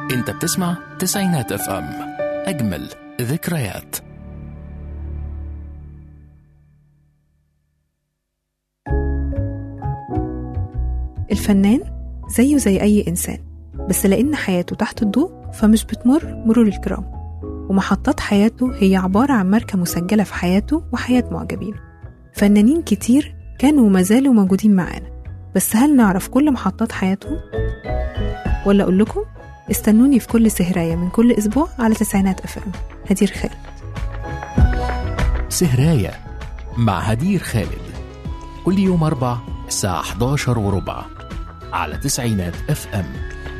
انت بتسمع تسعينات اف ام اجمل ذكريات الفنان زيه زي أي إنسان بس لأن حياته تحت الضوء فمش بتمر مرور الكرام ومحطات حياته هي عبارة عن ماركة مسجلة في حياته وحياة معجبينه فنانين كتير كانوا وما زالوا موجودين معانا بس هل نعرف كل محطات حياتهم؟ ولا أقول لكم استنوني في كل سهراية من كل أسبوع على تسعينات أف أم هدير خالد سهراية مع هدير خالد كل يوم أربع الساعة 11 وربع على تسعينات اف ام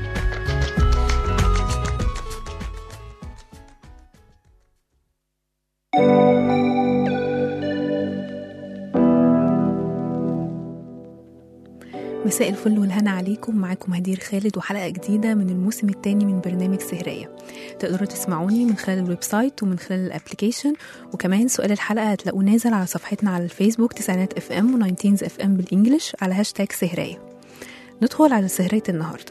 مساء الفل والهنا عليكم معاكم هدير خالد وحلقة جديدة من الموسم الثاني من برنامج سهرية تقدروا تسمعوني من خلال الويب سايت ومن خلال الابليكيشن وكمان سؤال الحلقة هتلاقوه نازل على صفحتنا على الفيسبوك تسعينات اف ام و19 اف ام بالانجلش على هاشتاج سهرية ندخل على سهرية النهاردة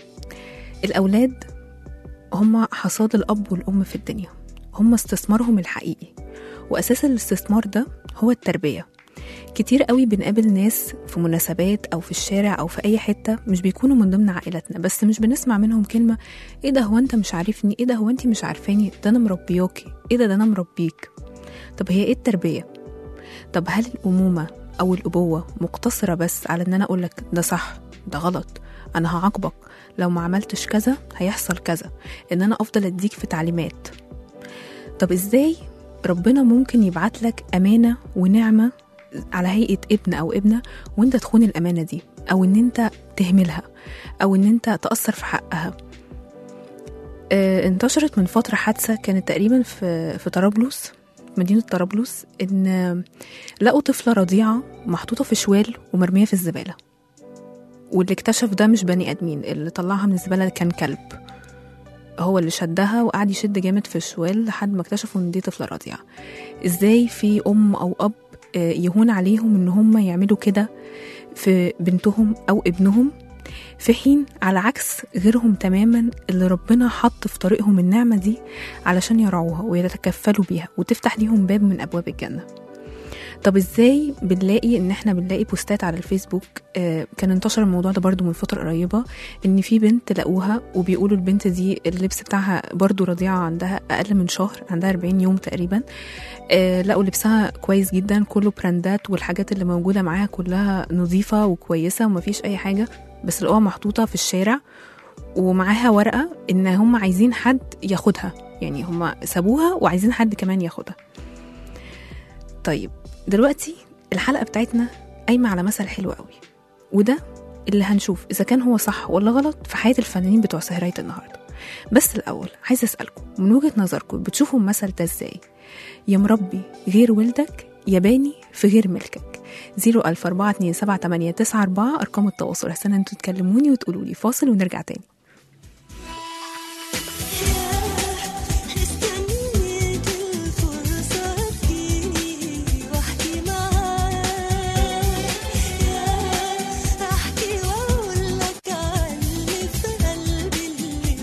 الأولاد هم حصاد الأب والأم في الدنيا هم استثمارهم الحقيقي وأساس الاستثمار ده هو التربية كتير قوي بنقابل ناس في مناسبات او في الشارع او في اي حته مش بيكونوا من ضمن عائلتنا بس مش بنسمع منهم كلمه ايه ده هو انت مش عارفني ايه ده هو انت مش عارفاني ده انا مربياكي ايه ده ده انا مربيك طب هي ايه التربيه طب هل الامومه او الابوه مقتصره بس على ان انا اقولك ده صح ده غلط انا هعاقبك لو ما عملتش كذا هيحصل كذا ان انا افضل اديك في تعليمات طب ازاي ربنا ممكن يبعت لك امانه ونعمه على هيئه ابن او ابنه وانت تخون الامانه دي او ان انت تهملها او ان انت تاثر في حقها آه، انتشرت من فتره حادثه كانت تقريبا في في طرابلس مدينه طرابلس ان لقوا طفله رضيعه محطوطه في شوال ومرميه في الزباله واللي اكتشف ده مش بني ادمين اللي طلعها من الزباله كان كلب هو اللي شدها وقعد يشد جامد في الشوال لحد ما اكتشفوا ان دي طفله رضيعه ازاي في ام او اب آه، يهون عليهم ان هم يعملوا كده في بنتهم او ابنهم في حين على عكس غيرهم تماما اللي ربنا حط في طريقهم النعمة دي علشان يرعوها ويتكفلوا بيها وتفتح ليهم باب من أبواب الجنة طب ازاي بنلاقي ان احنا بنلاقي بوستات على الفيسبوك آه كان انتشر الموضوع ده برضو من فتره قريبه ان في بنت لقوها وبيقولوا البنت دي اللبس بتاعها برضو رضيعه عندها اقل من شهر عندها 40 يوم تقريبا آه لقوا لبسها كويس جدا كله براندات والحاجات اللي موجوده معاها كلها نظيفه وكويسه ومفيش اي حاجه بس لقوها محطوطه في الشارع ومعاها ورقه ان هم عايزين حد ياخدها يعني هم سابوها وعايزين حد كمان ياخدها طيب دلوقتي الحلقه بتاعتنا قايمه على مثل حلو قوي وده اللي هنشوف اذا كان هو صح ولا غلط في حياه الفنانين بتوع سهرية النهارده بس الاول عايزه اسالكم من وجهه نظركم بتشوفوا المثل ده ازاي يا مربي غير ولدك يا باني في غير ملكك 004278994 ارقام التواصل هستنى انتوا تكلموني وتقولوا لي فاصل ونرجع تاني استنيت الفرصة تجيني واحكي معاك احكي واقول لك عن اللي في قلبي اللي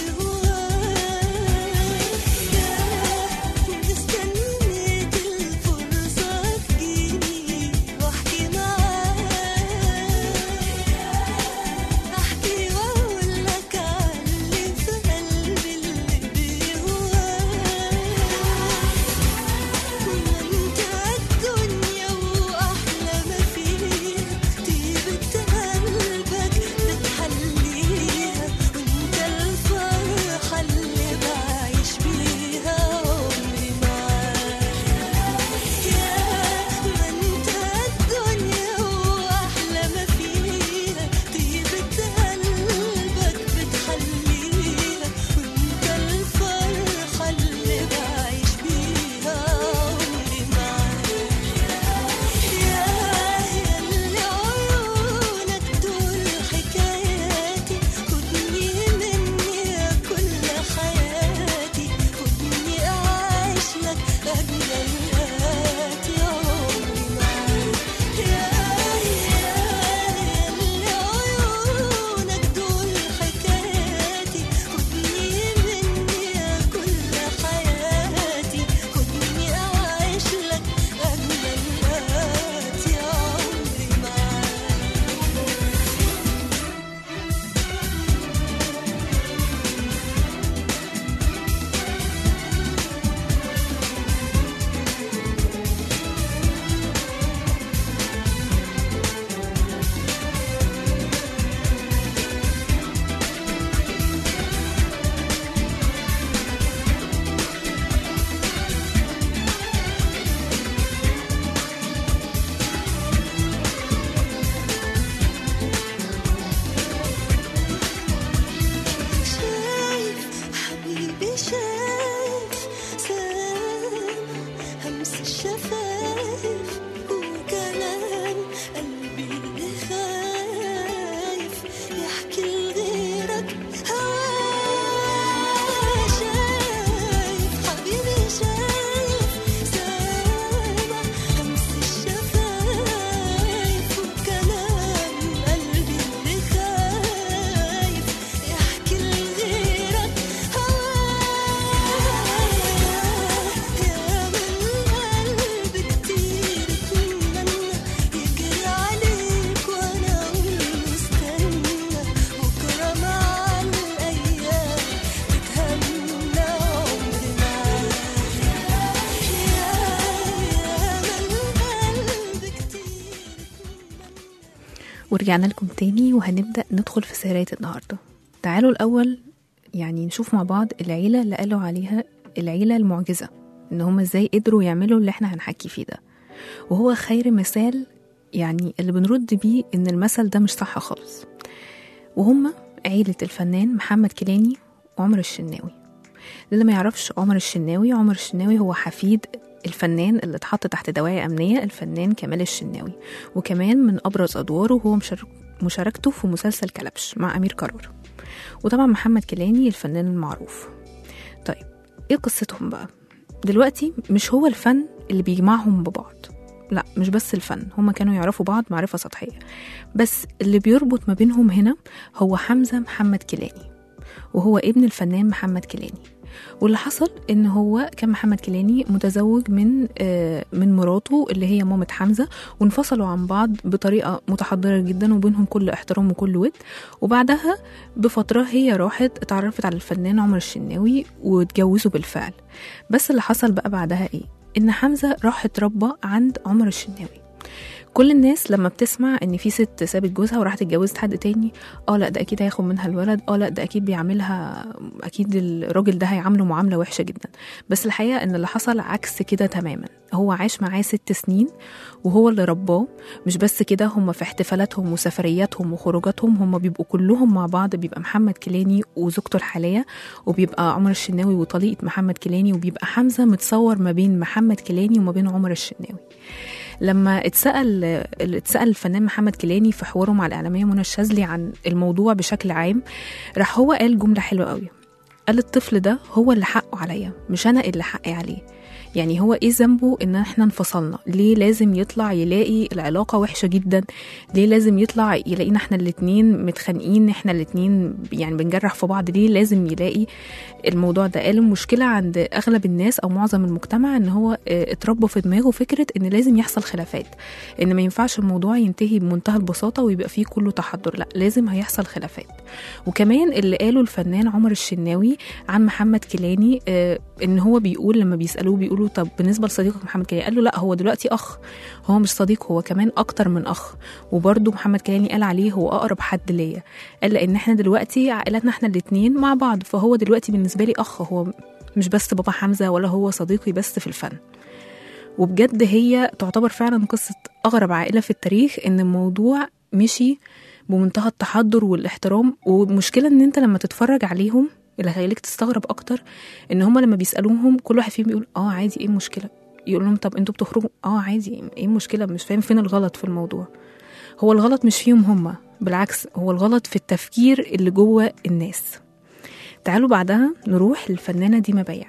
بيهواك استنيت الفرصة تجيني واحكي معاك احكي واقول ورجعنا لكم تاني وهنبدأ ندخل في سهرية النهاردة تعالوا الأول يعني نشوف مع بعض العيلة اللي قالوا عليها العيلة المعجزة إن هم إزاي قدروا يعملوا اللي إحنا هنحكي فيه ده وهو خير مثال يعني اللي بنرد بيه إن المثل ده مش صح خالص وهم عيلة الفنان محمد كيلاني وعمر الشناوي للي ما يعرفش عمر الشناوي عمر الشناوي هو حفيد الفنان اللي اتحط تحت دواعي أمنية الفنان كمال الشناوي وكمان من أبرز أدواره هو مشارك مشاركته في مسلسل كلبش مع أمير قرار وطبعا محمد كيلاني الفنان المعروف طيب ايه قصتهم بقى دلوقتي مش هو الفن اللي بيجمعهم ببعض لا مش بس الفن هما كانوا يعرفوا بعض معرفة سطحية بس اللي بيربط ما بينهم هنا هو حمزة محمد كيلاني وهو ابن الفنان محمد كيلاني واللي حصل ان هو كان محمد كيلاني متزوج من آه، من مراته اللي هي مامة حمزة وانفصلوا عن بعض بطريقة متحضرة جدا وبينهم كل احترام وكل ود وبعدها بفترة هي راحت اتعرفت على الفنان عمر الشناوي واتجوزوا بالفعل بس اللي حصل بقى بعدها ايه ان حمزة راح اتربى عند عمر الشناوي كل الناس لما بتسمع ان في ست سابت جوزها وراحت اتجوزت حد تاني اه لا ده اكيد هياخد منها الولد اه لا ده اكيد بيعملها اكيد الراجل ده هيعامله معامله وحشه جدا بس الحقيقه ان اللي حصل عكس كده تماما هو عاش معاه ست سنين وهو اللي رباه مش بس كده هم في احتفالاتهم وسفرياتهم وخروجاتهم هم بيبقوا كلهم مع بعض بيبقى محمد كيلاني وزوجته الحاليه وبيبقى عمر الشناوي وطليقه محمد كيلاني وبيبقى حمزه متصور ما بين محمد كيلاني وما بين عمر الشناوي لما اتسأل اتسأل الفنان محمد كيلاني في حواره مع الإعلامية منى الشاذلي عن الموضوع بشكل عام راح هو قال جملة حلوة قوي قال الطفل ده هو اللي حقه عليا مش أنا اللي حقي عليه يعني هو ايه ذنبه ان احنا انفصلنا ليه لازم يطلع يلاقي العلاقه وحشه جدا ليه لازم يطلع يلاقينا احنا الاتنين متخانقين احنا الاتنين يعني بنجرح في بعض ليه لازم يلاقي الموضوع ده قال المشكله عند اغلب الناس او معظم المجتمع ان هو اه، اتربى في دماغه فكره ان لازم يحصل خلافات ان ما ينفعش الموضوع ينتهي بمنتهى البساطه ويبقى فيه كله تحضر لا لازم هيحصل خلافات وكمان اللي قاله الفنان عمر الشناوي عن محمد كيلاني اه، ان هو بيقول لما بيسالوه بيقولوا طب بالنسبه لصديقك محمد كيلاني قال له لا هو دلوقتي اخ هو مش صديق هو كمان اكتر من اخ وبرده محمد كيلاني قال عليه هو اقرب حد ليا قال لان احنا دلوقتي عائلاتنا احنا الاتنين مع بعض فهو دلوقتي بالنسبه لي اخ هو مش بس بابا حمزه ولا هو صديقي بس في الفن وبجد هي تعتبر فعلا قصه اغرب عائله في التاريخ ان الموضوع مشي بمنتهى التحضر والاحترام والمشكله ان انت لما تتفرج عليهم اللي هيخليك تستغرب اكتر ان هما لما بيسالوهم كل واحد فيهم بيقول اه عادي ايه المشكله يقول لهم طب انتوا بتخرجوا اه عادي ايه المشكله مش فاهم فين الغلط في الموضوع هو الغلط مش فيهم هما بالعكس هو الغلط في التفكير اللي جوه الناس تعالوا بعدها نروح للفنانه ديما بياع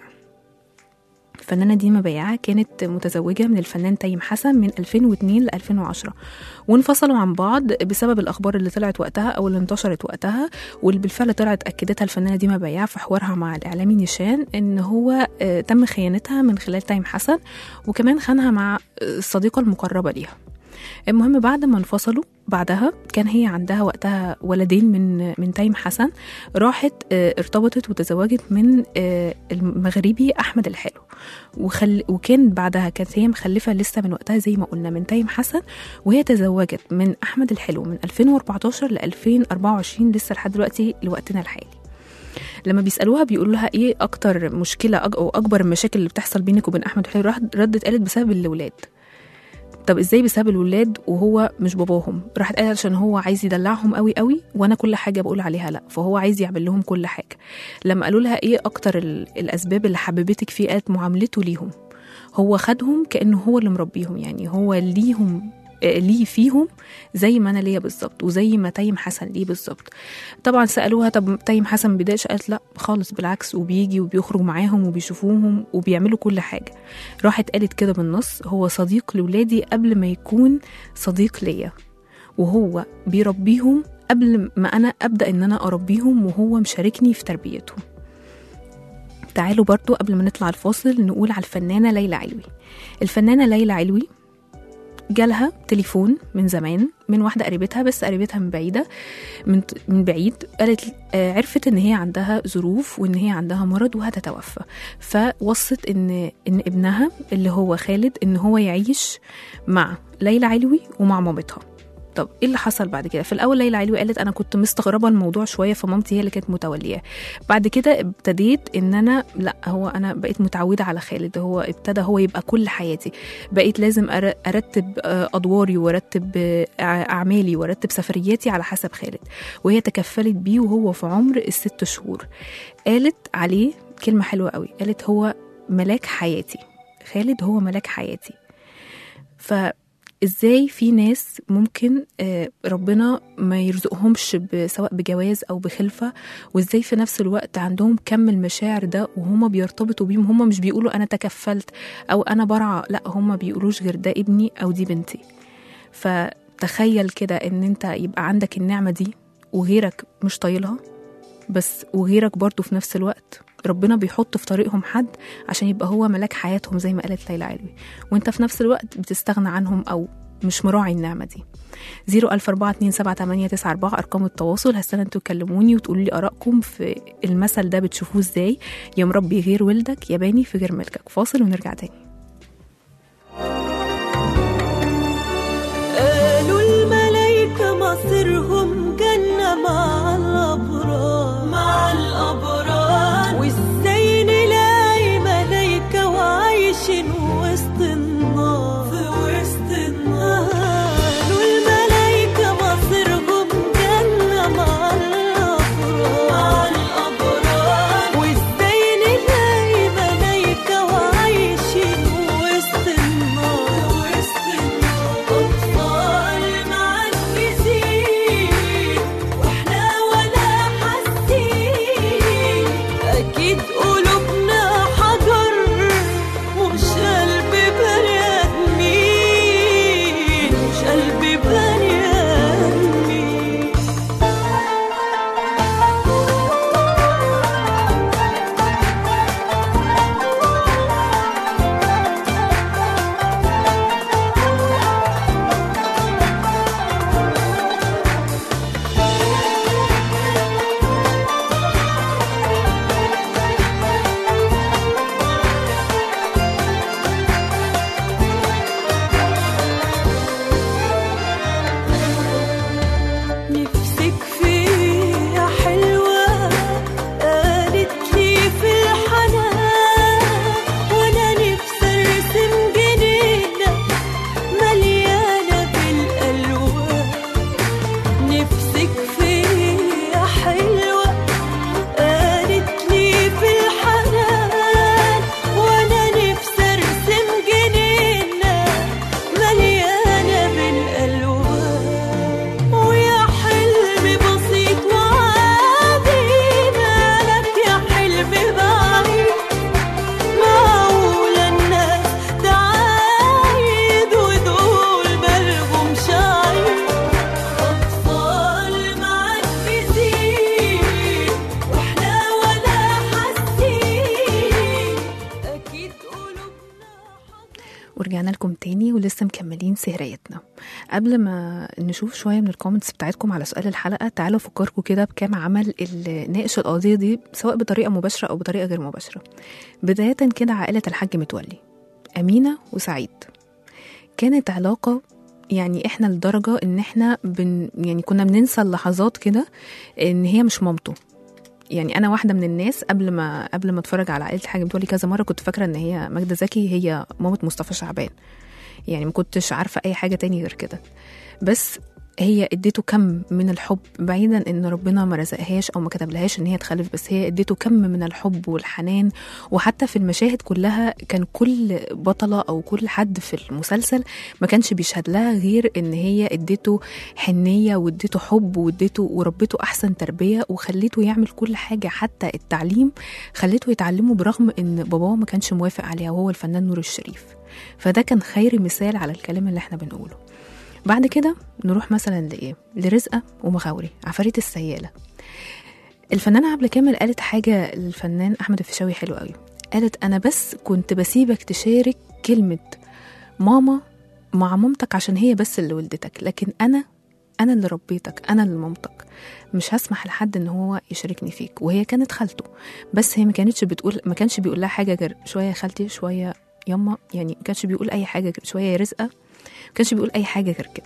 الفنانة ديما بياعة كانت متزوجة من الفنان تيم حسن من 2002 ل 2010 وانفصلوا عن بعض بسبب الأخبار اللي طلعت وقتها أو اللي انتشرت وقتها واللي بالفعل طلعت أكدتها الفنانة ديما بياعة في حوارها مع الإعلامي نيشان إن هو آه، تم خيانتها من خلال تيم حسن وكمان خانها مع الصديقة المقربة ليها المهم بعد ما انفصلوا بعدها كان هي عندها وقتها ولدين من من تيم حسن راحت آه، ارتبطت وتزوجت من آه، المغربي احمد الحلو وخل وكان بعدها كانت هي مخلفه لسه من وقتها زي ما قلنا من تيم حسن وهي تزوجت من احمد الحلو من 2014 ل 2024 لسه لحد دلوقتي لوقتنا الحالي لما بيسالوها بيقولوا لها ايه اكتر مشكله أج- او اكبر المشاكل اللي بتحصل بينك وبين احمد الحلو راحت ردت قالت بسبب الاولاد طب ازاي بسبب الولاد وهو مش باباهم راحت قالت عشان هو عايز يدلعهم قوي قوي وانا كل حاجه بقول عليها لا فهو عايز يعمل لهم كل حاجه لما قالوا لها ايه اكتر ال- الاسباب اللي حببتك فيه قالت معاملته ليهم هو خدهم كانه هو اللي مربيهم يعني هو ليهم آه، ليه فيهم زي ما انا ليا بالظبط وزي ما تيم حسن ليه بالظبط طبعا سالوها طب تيم حسن بداش قالت لا خالص بالعكس وبيجي وبيخرج معاهم وبيشوفوهم وبيعملوا كل حاجه راحت قالت كده بالنص هو صديق لولادي قبل ما يكون صديق ليا وهو بيربيهم قبل ما انا ابدا ان انا اربيهم وهو مشاركني في تربيتهم تعالوا برضو قبل ما نطلع الفاصل نقول على الفنانة ليلى علوي الفنانة ليلى علوي جالها تليفون من زمان من واحدة قريبتها بس قريبتها من بعيدة من من بعيد قالت آه، عرفت ان هي عندها ظروف وان هي عندها مرض وهتتوفى فوصت ان ان ابنها اللي هو خالد ان هو يعيش مع ليلى علوي ومع مامتها طب ايه اللي حصل بعد كده في الاول ليلى علوي قالت انا كنت مستغربه الموضوع شويه فمامتي هي اللي كانت متولياه بعد كده ابتديت ان انا لا هو انا بقيت متعوده على خالد هو ابتدى هو يبقى كل حياتي بقيت لازم أر- ارتب آه، ادواري وارتب آه، اعمالي وارتب سفرياتي على حسب خالد وهي تكفلت بيه وهو في عمر الست شهور قالت عليه كلمه حلوه قوي قالت هو ملاك حياتي خالد هو ملاك حياتي فازاي في ناس ممكن آه، ربنا ما يرزقهمش ب- سواء بجواز او بخلفه وازاي في نفس الوقت عندهم كم المشاعر ده وهما بيرتبطوا بيهم هما مش بيقولوا انا تكفلت او انا برعى لا هما بيقولوش غير ده ابني او دي بنتي فتخيل كده ان انت يبقى عندك النعمه دي وغيرك مش طايلها بس وغيرك برضو في نفس الوقت ربنا بيحط في طريقهم حد عشان يبقى هو ملاك حياتهم زي ما قالت ليلى علوي وانت في نفس الوقت بتستغنى عنهم او مش مراعي النعمه دي 004278994 ارقام التواصل هستنى انتوا تكلموني وتقولوا لي ارائكم في المثل ده بتشوفوه ازاي يا مربي غير ولدك يا باني في غير ملكك فاصل ونرجع تاني قالوا الملايكة مصيرهم جنة مع الأبرار مع الأبرار وإزاي نلاقي ملايكة وعايشين وسط النار في وسط النار قالوا الملايكة مصيرهم جنة مع الأبرار مع الأبرار وإزاي نلاقي ملايكة وعايشين وسط النار وسط النار أطفال معجزين وإحنا ولا حاسين أكيد قلوبنا حجر مش قلب بني آدمين مش قلب بني آدمين نفسك فيا حلوة قالت لي في الحنان وأنا نفسي أرسم جنينة مليانة بالألوان نفسك فيا حلوة قالت لي في الحنان وأنا نفسي أرسم جنينة مليانة بالألوان ويا حلم بسيط وعادي مالك يا حلم بعيد معقولة الناس تعايد ودول مالهمش عيد أطفال معجزين وإحنا ولا حاسين أكيد قلوبنا ورجعنا لكم تاني ولسه مكملين سهريتنا قبل ما نشوف شويه من الكومنتس بتاعتكم على سؤال الحلقه تعالوا افكركم كده بكام عمل اللي ناقش القضيه دي سواء بطريقه مباشره او بطريقه غير مباشره بدايه كده عائله الحاج متولي امينه وسعيد كانت علاقه يعني احنا لدرجه ان احنا بن يعني كنا بننسى اللحظات كده ان هي مش مامته يعني انا واحده من الناس قبل ما قبل ما اتفرج على عائله الحاج متولي كذا مره كنت فاكره ان هي ماجده زكي هي مامه مصطفى شعبان يعني ما كنتش عارفه اي حاجه تاني غير كده بس هي اديته كم من الحب بعيدا ان ربنا ما رزقهاش او ما كتبلهاش ان هي تخلف بس هي اديته كم من الحب والحنان وحتى في المشاهد كلها كان كل بطله او كل حد في المسلسل ما كانش بيشهد لها غير ان هي اديته حنيه واديته حب واديته وربته احسن تربيه وخليته يعمل كل حاجه حتى التعليم خليته يتعلمه برغم ان باباه ما كانش موافق عليها وهو الفنان نور الشريف فده كان خير مثال على الكلام اللي احنا بنقوله بعد كده نروح مثلا لايه لرزقه ومغاوري عفاريت السياله الفنانة عبلة كامل قالت حاجة للفنان أحمد الفيشاوي حلو قوي قالت أنا بس كنت بسيبك تشارك كلمة ماما مع مامتك عشان هي بس اللي ولدتك لكن أنا أنا اللي ربيتك أنا اللي مامتك مش هسمح لحد إن هو يشاركني فيك وهي كانت خالته بس هي ما كانتش بتقول ما كانش بيقول لها حاجة غير شوية يا خالتي شوية يما يعني ما كانش بيقول أي حاجة غير شوية يا رزقة ما كانش بيقول أي حاجة غير كده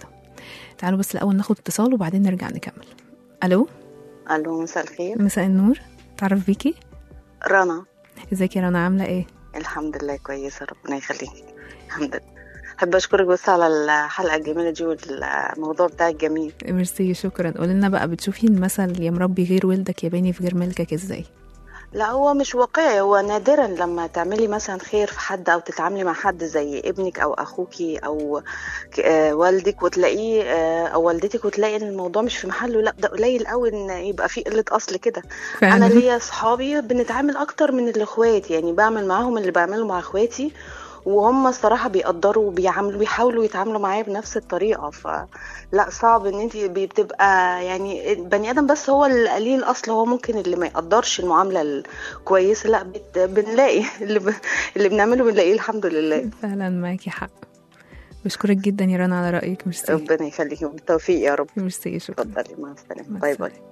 تعالوا بس الاول ناخد اتصال وبعدين نرجع نكمل الو الو مساء الخير مساء النور تعرف بيكي رنا ازيك يا رنا عامله ايه الحمد لله كويسه ربنا يخليك الحمد لله احب اشكرك بس على الحلقه الجميله دي والموضوع بتاعك جميل ميرسي شكرا قولي لنا بقى بتشوفي المثل يا مربي غير ولدك يا باني في غير ملكك ازاي لا هو مش واقعي هو نادرا لما تعملي مثلا خير في حد او تتعاملي مع حد زي ابنك او اخوكي او ك- آه، والدك وتلاقيه آه، او والدتك وتلاقي ان الموضوع مش في محله لا ده قليل قوي ان يبقى في قله اصل كده انا ليا صحابي بنتعامل اكتر من الاخوات يعني بعمل معاهم اللي بعمله مع اخواتي وهم الصراحه بيقدروا وبيعاملوا بيحاولوا يتعاملوا معايا بنفس الطريقه فلا صعب ان انت بتبقى يعني البني ادم بس هو القليل الاصل هو ممكن اللي ما يقدرش المعامله الكويسه لا بت... بنلاقي اللي ب... اللي بنعمله بنلاقيه الحمد لله فعلا معاكي حق بشكرك جدا يا رنا على رايك ميرسي ربنا يخليكم بالتوفيق يا رب ميرسي شكرا اتفضلي مع السلامه مع باي باي السلامة.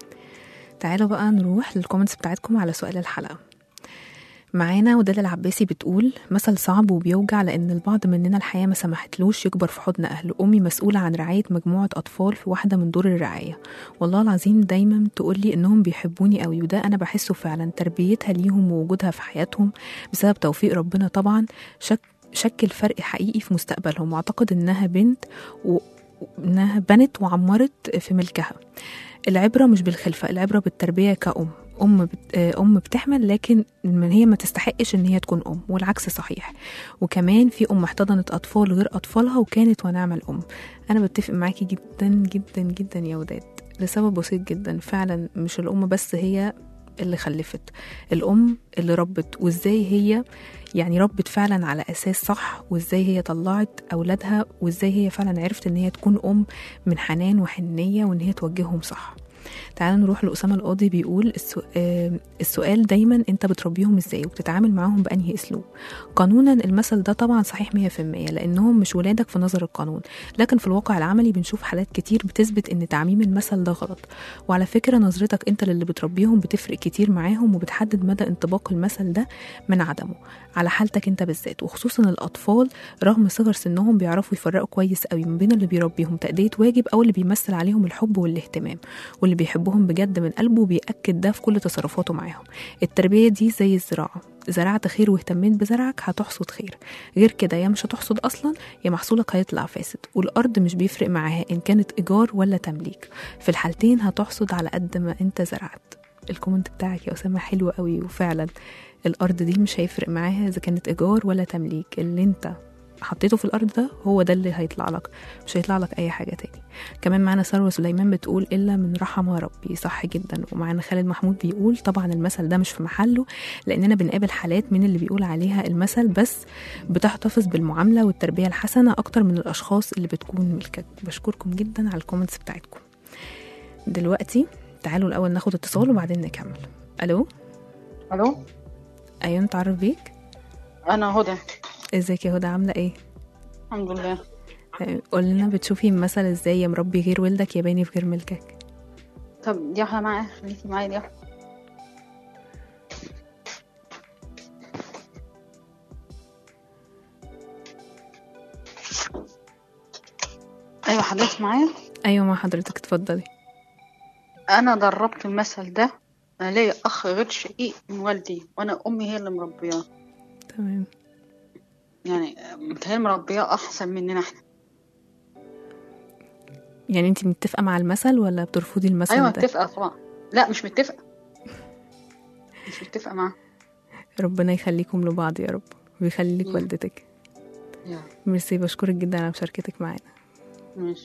تعالوا بقى نروح للكومنتس بتاعتكم على سؤال الحلقة معانا ودلال العباسي بتقول مثل صعب وبيوجع لأن البعض مننا الحياة ما سمحتلوش يكبر في حضن أهله أمي مسؤولة عن رعاية مجموعة أطفال في واحدة من دور الرعاية والله العظيم دايما تقولي إنهم بيحبوني قوي وده أنا بحسه فعلا تربيتها ليهم ووجودها في حياتهم بسبب توفيق ربنا طبعا شك شكل فرق حقيقي في مستقبلهم واعتقد انها بنت و... انها بنت وعمرت في ملكها العبرة مش بالخلفة العبرة بالتربية كأم أم بت... آه، أم بتحمل لكن من هي ما تستحقش إن هي تكون أم والعكس صحيح وكمان في أم احتضنت أطفال غير أطفالها وكانت ونعم الأم أنا بتفق معاكي جدا جدا جدا يا وداد لسبب بسيط جدا فعلا مش الأم بس هي اللي خلفت الأم اللي ربت وإزاي هي يعني ربت فعلا على أساس صح وإزاي هي طلعت أولادها وإزاي هي فعلا عرفت إن هي تكون أم من حنان وحنية وإن هي توجههم صح تعالوا نروح لأسامة القاضي بيقول السو... آه، السؤال دايما انت بتربيهم ازاي وبتتعامل معاهم بأنهي اسلوب قانونا المثل ده طبعا صحيح 100% لأنهم مش ولادك في نظر القانون لكن في الواقع العملي بنشوف حالات كتير بتثبت ان تعميم المثل ده غلط وعلى فكرة نظرتك انت للي بتربيهم بتفرق كتير معاهم وبتحدد مدى انطباق المثل ده من عدمه على حالتك انت بالذات وخصوصا الأطفال رغم صغر سنهم بيعرفوا يفرقوا كويس قوي من بين اللي بيربيهم تأدية واجب أو اللي بيمثل عليهم الحب والاهتمام واللي بيحبهم بجد من قلبه بيأكد ده في كل تصرفاته معاهم التربية دي زي الزراعة زرعت خير واهتميت بزرعك هتحصد خير غير كده يا مش هتحصد أصلا يا محصولك هيطلع فاسد والأرض مش بيفرق معاها إن كانت إيجار ولا تمليك في الحالتين هتحصد على قد ما أنت زرعت الكومنت بتاعك يا أسامة حلو قوي وفعلا الأرض دي مش هيفرق معاها إذا كانت إيجار ولا تمليك اللي أنت حطيته في الأرض ده هو ده اللي هيطلع لك مش هيطلع لك أي حاجة تاني كمان معانا ثروة سليمان بتقول إلا من رحم ربي صح جدا ومعانا خالد محمود بيقول طبعا المثل ده مش في محله لأننا بنقابل حالات من اللي بيقول عليها المثل بس بتحتفظ بالمعاملة والتربية الحسنة أكتر من الأشخاص اللي بتكون ملكك بشكركم جدا على الكومنتس بتاعتكم دلوقتي تعالوا الأول ناخد اتصال وبعدين نكمل ألو الو أيوة نتعرف بيك انا هدى ازيك يا هدى عاملة ايه؟ الحمد لله قول لنا بتشوفي المثل ازاي يا مربي غير ولدك يا باني في غير ملكك طب دي واحده معايا خليكي معايا دي واحده ايوه حضرتك معايا ايوه مع حضرتك اتفضلي انا دربت المثل ده انا ليا اخ غير شقيق من والدي وانا امي هي اللي مربياه تمام يعني متهيألي مربياه احسن مننا احنا يعني انت متفقة مع المثل ولا بترفضي المثل ايوه ده؟ متفقه طبعا لا مش متفقه مش متفقه معاه ربنا يخليكم لبعض يا رب ويخلي لك مم. والدتك يا ميرسي بشكرك جدا على مشاركتك معانا ماشي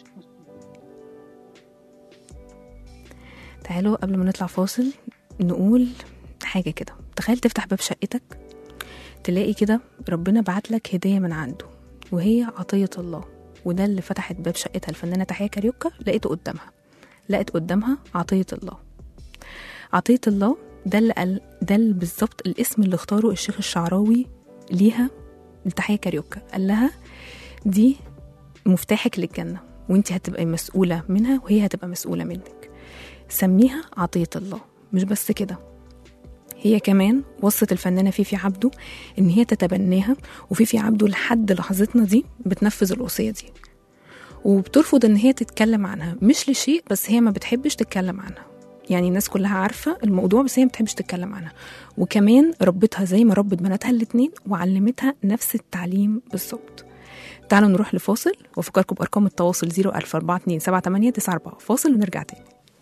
تعالوا قبل ما نطلع فاصل نقول حاجة كده تخيل تفتح باب شقتك تلاقي كده ربنا بعت لك هدية من عنده وهي عطية الله وده اللي فتحت باب شقتها الفنانة تحية كاريوكا لقيته قدامها لقت قدامها عطية الله عطية الله ده اللي قال ده اللي بالظبط الاسم اللي اختاره الشيخ الشعراوي ليها لتحية كاريوكا قال لها دي مفتاحك للجنة وانت هتبقى مسؤولة منها وهي هتبقى مسؤولة منك سميها عطية الله مش بس كده هي كمان وصت الفنانة فيفي عبده إن هي تتبناها وفيفي عبده لحد لحظتنا دي بتنفذ الوصية دي وبترفض ان هي تتكلم عنها مش لشيء بس هي ما بتحبش تتكلم عنها يعني الناس كلها عارفة الموضوع بس هي ما بتحبش تتكلم عنها وكمان ربتها زي ما ربت بناتها الاتنين وعلمتها نفس التعليم بالظبط تعالوا نروح لفاصل وافكركم بارقام التواصل 004278894 فاصل ونرجع تاني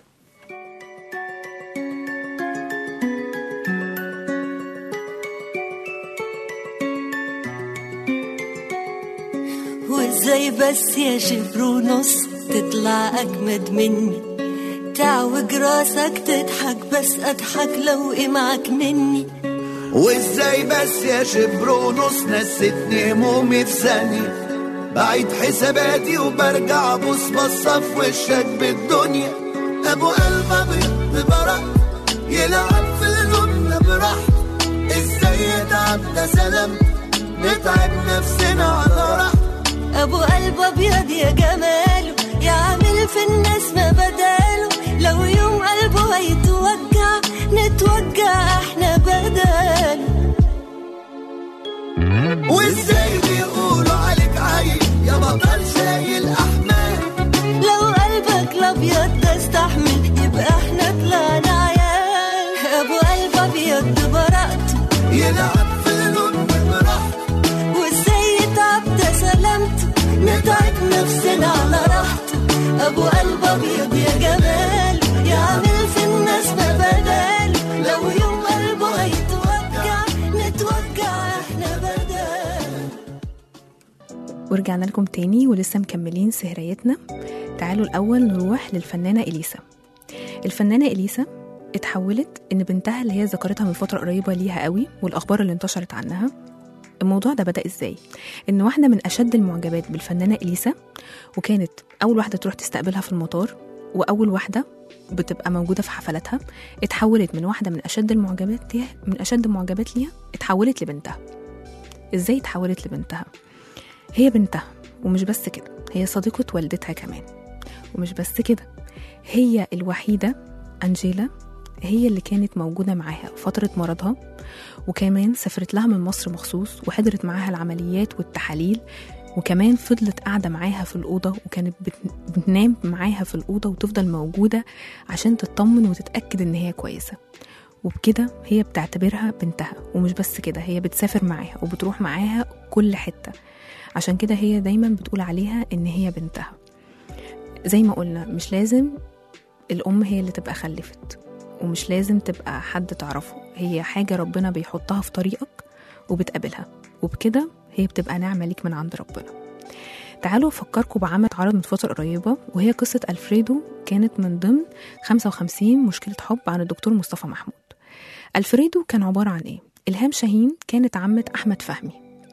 وازاي بس يا شبر ونص تطلع اجمد مني تعوج راسك تضحك بس اضحك لو معك مني وازاي بس يا شبر ونص نستني همومي في ثانية بعيد حساباتي وبرجع ابص بصة في وشك بالدنيا ابو قلب ابيض برق يلعب في قلوبنا براحته ازاي يتعب ده سلام نتعب نفسنا على راحته ابو قلب ابيض يا جماله يعمل في الناس ما بداله لو يوم قلبه هيتوجع نتوجع احنا بداله وازاي بيقولوا عليك عيل يا بطل شايل احمال لو قلبك الابيض ده استحمل يبقى احنا طلعنا عيال ابو قلب ابيض برقته يلعب في قلوبنا براحته وازاي يتعب ده سلامته نتعب نفسنا على راحته ابو قلب ابيض يا جمال يعمل في الناس ما بدال لو يوم قلبه هيتوجع نتوجع احنا بدال ورجعنا لكم تاني ولسه مكملين سهريتنا تعالوا الأول نروح للفنانة إليسا الفنانة إليسا اتحولت إن بنتها اللي هي ذكرتها من فترة قريبة ليها قوي والأخبار اللي انتشرت عنها الموضوع ده بدأ إزاي؟ إن واحدة من أشد المعجبات بالفنانة إليسا وكانت أول واحدة تروح تستقبلها في المطار وأول واحدة بتبقى موجودة في حفلاتها اتحولت من واحدة من أشد المعجبات ليها من أشد المعجبات ليها اتحولت لبنتها إزاي اتحولت لبنتها؟ هي بنتها ومش بس كده هي صديقة والدتها كمان ومش بس كده هي الوحيدة أنجيلا هي اللي كانت موجودة معاها فترة مرضها وكمان سافرت لها من مصر مخصوص وحضرت معاها العمليات والتحاليل وكمان فضلت قاعدة معاها في الأوضة وكانت بت- بتنام معاها في الأوضة وتفضل موجودة عشان تطمن وتتأكد إن هي كويسة وبكده هي بتعتبرها بنتها ومش بس كده هي بتسافر معاها وبتروح معاها كل حتة عشان كده هي دايما بتقول عليها إن هي بنتها زي ما قلنا مش لازم الأم هي اللي تبقى خلفت ومش لازم تبقى حد تعرفه هي حاجة ربنا بيحطها في طريقك وبتقابلها وبكده هي بتبقى نعمة ليك من عند ربنا تعالوا أفكركم بعمل اتعرض من فترة قريبة وهي قصة ألفريدو كانت من ضمن 55 مشكلة حب عن الدكتور مصطفى محمود ألفريدو كان عبارة عن إيه؟ إلهام شاهين كانت عمة أحمد فهمي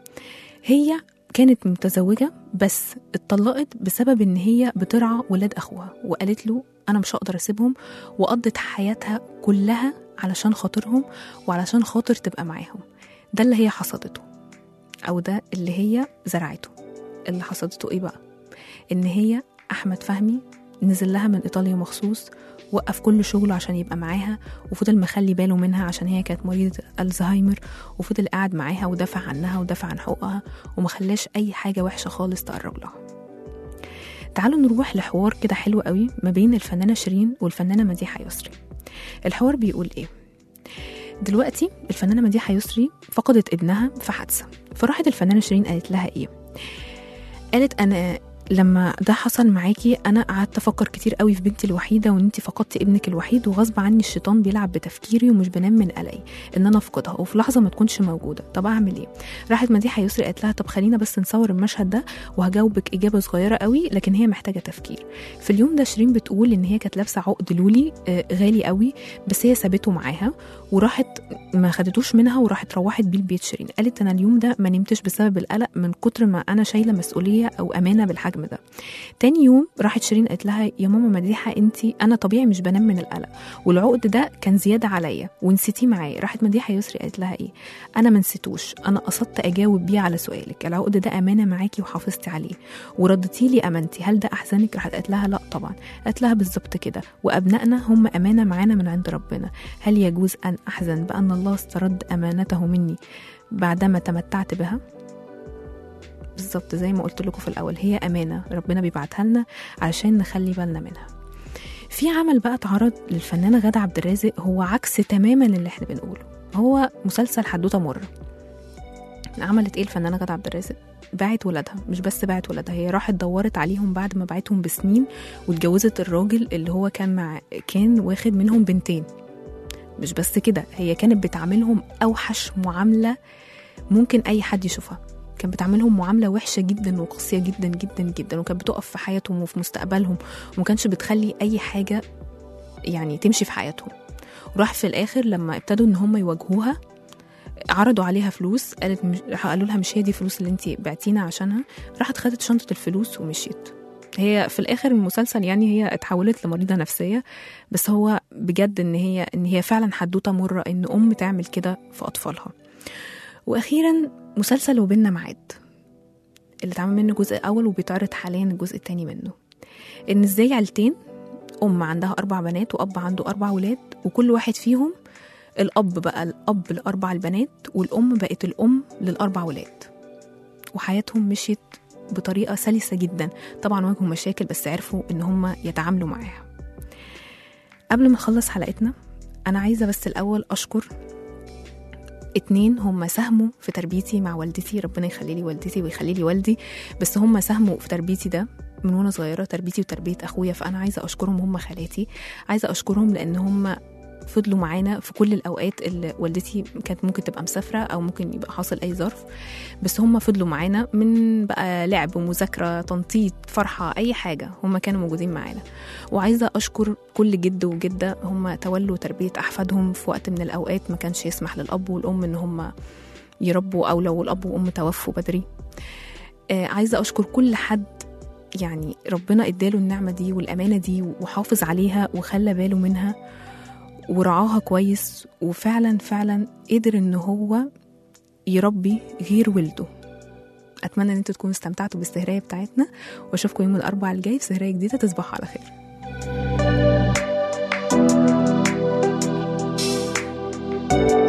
هي كانت متزوجة بس اتطلقت بسبب إن هي بترعى ولاد أخوها وقالت له أنا مش هقدر أسيبهم وقضت حياتها كلها علشان خاطرهم وعلشان خاطر تبقى معاهم ده اللي هي حصدته أو ده اللي هي زرعته اللي حصدته إيه بقى؟ إن هي أحمد فهمي نزل لها من إيطاليا مخصوص وقف كل شغله عشان يبقى معاها وفضل مخلي باله منها عشان هي كانت مريضة الزهايمر وفضل قاعد معاها ودافع عنها ودافع عن حقوقها ومخلاش أي حاجة وحشة خالص تقرب لها تعالوا نروح لحوار كده حلو قوي ما بين الفنانة شيرين والفنانة مديحة يسري الحوار بيقول إيه دلوقتي الفنانة مديحة يسري فقدت ابنها في حادثة فراحت الفنانة شيرين قالت لها إيه قالت أنا لما ده حصل معاكي انا قعدت افكر كتير قوي في بنتي الوحيده وان انت فقدتي ابنك الوحيد وغصب عني الشيطان بيلعب بتفكيري ومش بنام من قلقي ان انا افقدها وفي لحظه ما تكونش موجوده طب اعمل ايه راحت مديحه يسري قالت لها طب خلينا بس نصور المشهد ده وهجاوبك اجابه صغيره قوي لكن هي محتاجه تفكير في اليوم ده شيرين بتقول ان هي كانت لابسه عقد لولي آه، غالي قوي بس هي سابته معاها وراحت ما خدتوش منها وراحت روحت بيه البيت شيرين قالت انا اليوم ده ما نمتش بسبب القلق من كتر ما انا شايله مسؤوليه او امانه بالحجم ده تاني يوم راحت شيرين قالت لها يا ماما مديحه انت انا طبيعي مش بنام من القلق والعقد ده كان زياده عليا ونسيتيه معايا راحت مديحه يسري قالت لها ايه انا ما نسيتوش انا قصدت اجاوب بيه على سؤالك العقد ده امانه معاكي وحافظتي عليه وردتي لي امانتي هل ده احزنك راحت قالت لها لا طبعا قالت لها بالظبط كده وابنائنا هم امانه معانا من عند ربنا هل يجوز ان احزن بان الله استرد امانته مني بعدما تمتعت بها بالظبط زي ما قلت لكم في الاول هي امانه ربنا بيبعتها لنا علشان نخلي بالنا منها في عمل بقى اتعرض للفنانه غاده عبد الرازق هو عكس تماما اللي احنا بنقوله هو مسلسل حدوته مره عملت ايه الفنانه غاده عبد الرازق باعت ولادها مش بس باعت ولادها هي راحت دورت عليهم بعد ما باعتهم بسنين واتجوزت الراجل اللي هو كان مع كان واخد منهم بنتين مش بس كده هي كانت بتعاملهم اوحش معامله ممكن اي حد يشوفها كانت بتعاملهم معامله وحشه جدا وقاسيه جدا جدا جدا وكانت بتقف في حياتهم وفي مستقبلهم وما كانش بتخلي اي حاجه يعني تمشي في حياتهم وراح في الاخر لما ابتدوا ان هم يواجهوها عرضوا عليها فلوس قالت مش قالوا لها مش هي دي الفلوس اللي انت بعتينا عشانها راحت خدت شنطه الفلوس ومشيت هي في الاخر المسلسل يعني هي اتحولت لمريضه نفسيه بس هو بجد ان هي ان هي فعلا حدوته مره ان ام تعمل كده في اطفالها واخيرا مسلسل وبيننا ميعاد اللي اتعمل منه جزء اول وبيتعرض حاليا الجزء التاني منه ان ازاي عيلتين ام عندها اربع بنات واب عنده اربع ولاد وكل واحد فيهم الاب بقى الاب لاربع البنات والام بقت الام للاربع ولاد وحياتهم مشيت بطريقه سلسه جدا طبعا واجهوا مشاكل بس عرفوا ان هم يتعاملوا معاها قبل ما اخلص حلقتنا انا عايزه بس الاول اشكر اتنين هم ساهموا في تربيتي مع والدتي ربنا يخلي لي والدتي ويخلي لي والدي بس هم ساهموا في تربيتي ده من وانا صغيره تربيتي وتربيه اخويا فانا عايزه اشكرهم هم خالاتي عايزه اشكرهم لان هم فضلوا معانا في كل الاوقات اللي والدتي كانت ممكن تبقى مسافره او ممكن يبقى حاصل اي ظرف بس هم فضلوا معانا من بقى لعب مذاكره تنطيط فرحه اي حاجه هم كانوا موجودين معانا وعايزه اشكر كل جد وجده هم تولوا تربيه احفادهم في وقت من الاوقات ما كانش يسمح للاب والام ان هم يربوا او لو الاب والام توفوا بدري آه عايزه اشكر كل حد يعني ربنا اداله النعمه دي والامانه دي وحافظ عليها وخلى باله منها ورعاها كويس وفعلا فعلا قدر ان هو يربي غير ولده اتمنى ان انتوا تكونوا استمتعتوا بالسهريه بتاعتنا واشوفكم يوم الاربعاء الجاي في سهريه جديده تصبحوا على خير